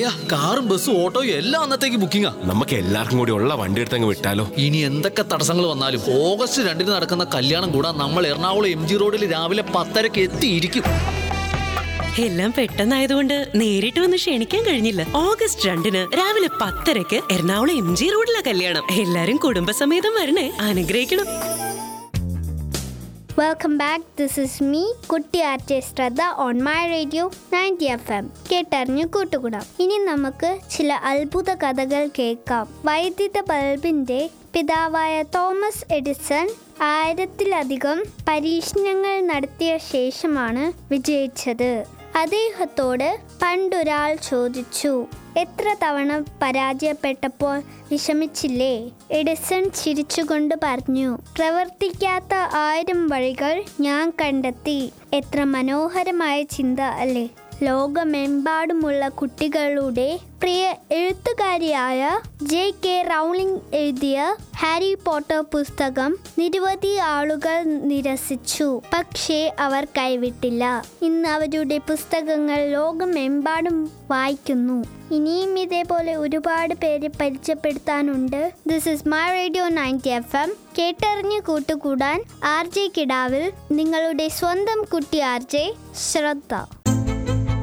കാറും ബസ്സും ഓട്ടോയും എല്ലാം അന്നത്തേക്ക് ബുക്കിംഗാ നമുക്ക് എല്ലാവർക്കും കൂടി ഉള്ള വണ്ടി എടുത്ത് അങ്ങ് വിട്ടാലോ ഇനി എന്തൊക്കെ തടസ്സങ്ങൾ വന്നാലും ഓഗസ്റ്റ് രണ്ടിന് നടക്കുന്ന കല്യാണം കൂടാൻ നമ്മൾ എറണാകുളം എം ജി റോഡിൽ രാവിലെ പത്തരക്ക് എത്തിയിരിക്കും എല്ലാം പെട്ടെന്നായതുകൊണ്ട് നേരിട്ട് വന്ന് ക്ഷണിക്കാൻ കഴിഞ്ഞില്ല ഓഗസ്റ്റ് രണ്ടിന് രാവിലെ പത്തരക്ക് എറണാകുളം എം ജി റോഡിലെ കല്യാണം എല്ലാരും കുടുംബസമേതം വരണേ അനുഗ്രഹിക്കണം welcome back this is me Kutty Aarti Shraddha on my radio ninety F M കേട്ടറിഞ്ഞു കൂട്ടുകൂടാം ഇനി നമുക്ക് ചില അത്ഭുത കഥകൾ കേൾക്കാം വൈദ്യുത ബൾബിന്റെ പിതാവായ തോമസ് എഡിസൺ ആയിരത്തിലധികം പരീക്ഷണങ്ങൾ നടത്തിയ ശേഷമാണ് വിജയിച്ചത് അദ്ദേഹത്തോട് പണ്ടൊരാൾ ചോദിച്ചു എത്ര തവണ പരാജയപ്പെട്ടപ്പോൾ വിഷമിച്ചില്ലേ എഡിസൺ ചിരിച്ചുകൊണ്ട് പറഞ്ഞു പ്രവർത്തിക്കാത്ത ആയിരം വഴികൾ ഞാൻ കണ്ടെത്തി എത്ര മനോഹരമായ ചിന്ത അല്ലേ ലോകമെമ്പാടുമുള്ള കുട്ടികളുടെ പ്രിയ എഴുത്തുകാരിയായ ജെ കെ റൗളിംഗ് എഴുതിയ ഹാരി പോട്ടർ പുസ്തകം നിരവധി ആളുകൾ നിരസിച്ചു പക്ഷേ അവർ കൈവിട്ടില്ല ഇന്ന് അവരുടെ പുസ്തകങ്ങൾ ലോകമെമ്പാടും വായിക്കുന്നു ഇനിയും ഇതേപോലെ ഒരുപാട് പേരെ പരിചയപ്പെടുത്താനുണ്ട് this is my radio ninety F M കേട്ടറിഞ്ഞ് കൂട്ടുകൂടാൻ ആർ ജെ കിടാവിൽ നിങ്ങളുടെ സ്വന്തം കുട്ടി ആർ ജെ ശ്രദ്ധ